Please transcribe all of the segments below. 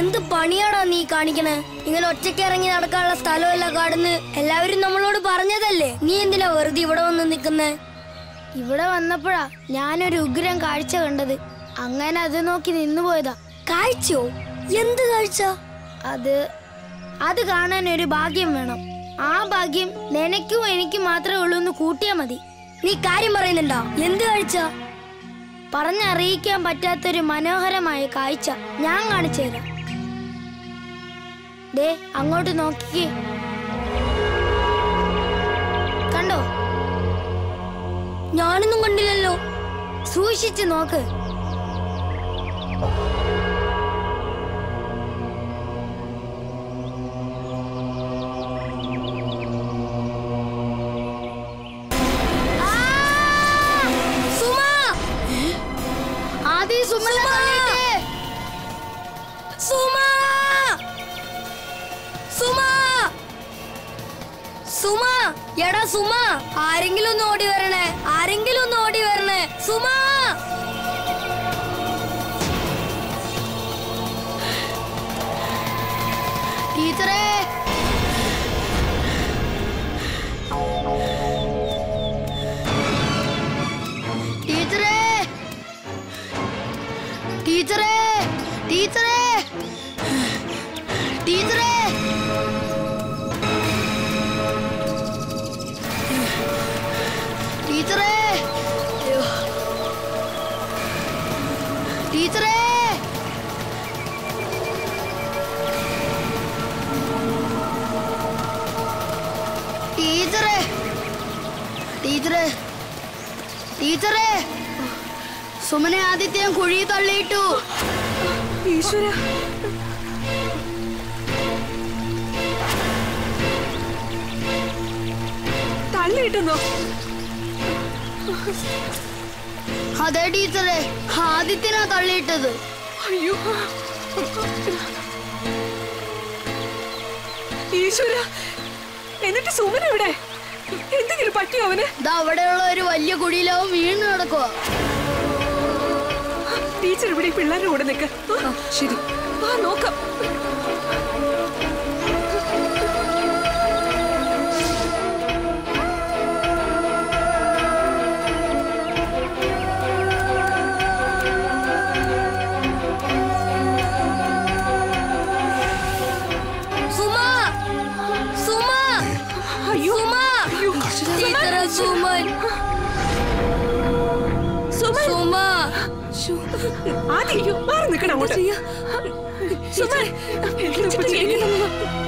എന്ത് പണിയാടാ നീ കാണിക്കണേ ഇങ്ങനെ ഒറ്റയ്ക്ക് ഇറങ്ങി നടക്കാനുള്ള സ്ഥലമല്ല കാടുന്ന് എല്ലാവരും നമ്മളോട് പറഞ്ഞതല്ലേ നീ എന്തിനാ വെറുതെ ഇവിടെ വന്ന് നിക്കുന്നേ ഇവിടെ വന്നപ്പോഴാ ഞാനൊരു ഉഗ്രം കാഴ്ച കണ്ടത് അങ്ങനെ അത് നോക്കി നിന്നുപോയതാ കാഴ്ചയോ എന്ത് കാഴ്ച അത് അത് കാണാൻ ഒരു ഭാഗ്യം വേണം ആ ഭാഗ്യം നിനക്കും എനിക്കും മാത്രമേ ഉള്ളൂ എന്ന് കൂട്ടിയാ മതി നീ കാര്യം പറയുന്നുണ്ടോ എന്ത് കാഴ്ച പറഞ്ഞറിയിക്കാൻ പറ്റാത്തൊരു മനോഹരമായ കാഴ്ച ഞാൻ കാണിച്ചു തരാം ദേ അങ്ങോട്ട് നോക്കിക്കേ കണ്ടോ ഞാനൊന്നും കണ്ടില്ലല്ലോ സൂക്ഷിച്ചു നോക്ക് ആദ്യം സുമല സുമ സുമ സുമ എടാ സുമ ആരെങ്കിലും ഒന്ന് ഓടി വരണേ ആരെങ്കിലും ഒന്ന് ഓടി വരണേ സുമ ടീച്ചറേ ടീച്ചറേ ടീച്ചറേ ടീച്ചറേ ടീച്ചറേ ടീച്ചറേ അയ്യോ. ടീച്ചറേ ടീച്ചറേ ടീച്ചറേ ടീച്ചറേ സുമനെ ആദിത്യം കുഴി തള്ളിയിട്ടു ഈശ്വര തള്ളിയിട്ടെന്നോ അതെ ടീച്ചറെ ആദിത്യനാ തള്ളിയിട്ടത് അയ്യോ ഈശ്വര എന്നിട്ട് സുമൻ എവിടെ എന്തെങ്കിലും പറ്റിയോ അവന് ഇത് അവിടെയുള്ള ഒരു വലിയ കുഴിയിലാവും വീണ് കിടക്കുക ടീച്ചർ ഇവിടെ ഈ പിള്ളേരുടെ കൂടെ നിൽക്ക ശരി ആ നോക്കാം സുമ സുമ അയ്യോ സുമ അയ്യോ ടീച്ചറെ സുമൻ സുമൻ സുമ ശ്ശോ. ആദ്യം അയ്യോ മാറി നിൽക്കണം അങ്ങോട്ട് സുമൻ എന്താ ചെയ്യുന്നത്?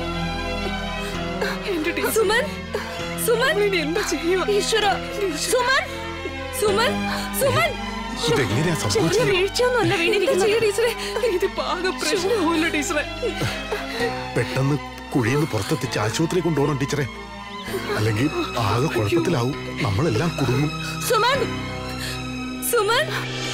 എന്റെ ടീച്ചർ. സുമൻ ഇനി എന്താ ചെയ്യുക ഈശ്വര സുമൻ സുമൻ സുമൻ ഇതെങ്ങനെയാ ചെറിയ സംഭവിച്ചത് വീഴ്ചയൊന്നുമല്ല വീണിരിക്കുന്നത് ടീച്ചറെ ഇത് പാക പ്രശ്നമാവല്ലോ ടീച്ചറെ പെട്ടെന്ന് കുഴിയെന്ന് പുറത്തെത്തിച്ച് ആശുപത്രി കൊണ്ടുപോകണം ടീച്ചറെ അല്ലെങ്കിൽ ആകെ കുഴപ്പത്തിലാവും നമ്മളെല്ലാം കുടുങ്ങും സുമൻ സുമൻ